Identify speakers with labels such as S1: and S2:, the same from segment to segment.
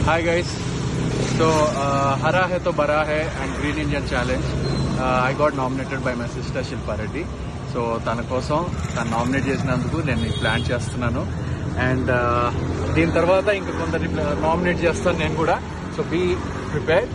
S1: Hi guys. So uh, Hara hai to bara hai and Green Indian Challenge. Uh, I got nominated by my sister Shilpa Reddy. So తన కోసం తను nominate చేసినందుకు నేను plan చేస్తున్నాను and దీని తర్వాత ఇంకా కొందరిని నామినేట్ చేస్తాను నేను కూడా so be prepare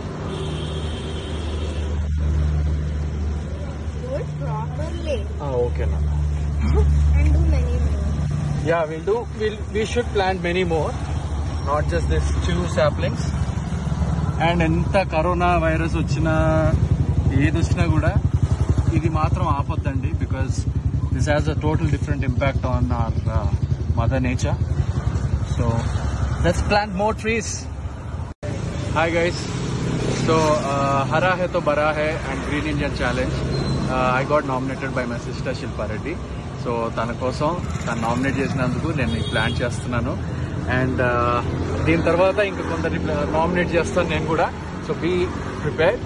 S2: Do it properly
S1: ఓకేనా
S2: and do many more.
S1: Yeah will do will we should plan many more not just this two saplings and ఎంత కరోనా వైరస్ వచ్చినా ఏది వచ్చినా కూడా ఇది మాత్రం ఆపొద్దండి because this has a total different impact on our mother nature so let's plant more trees hi guys so హరా హై తో బరా హై and green Indian challenge I got nominated by my sister Shilpa Reddy so తన కోసం తను నామినేట్ చేసినందుకు నేను ప్లాన్ చేస్తున్నాను అండ్ దీని తర్వాత ఇంకా కొందరిని నామినేట్ చేస్తాను నేను కూడా so be prepare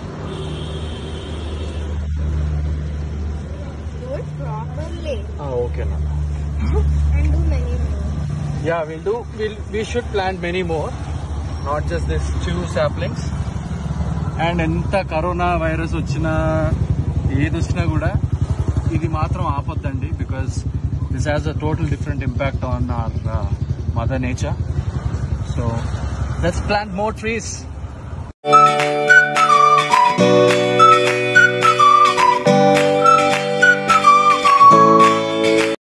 S2: Do it properly
S1: ఓకేనా
S2: and do many more.
S1: Yeah will do will we should plant many more not just this two saplings and ఎంత కరోనా వైరస్ వచ్చినా ఏది వచ్చినా కూడా ఇది మాత్రం ఆపొద్దండి because this has a total different impact on our mother nature so let's plant more trees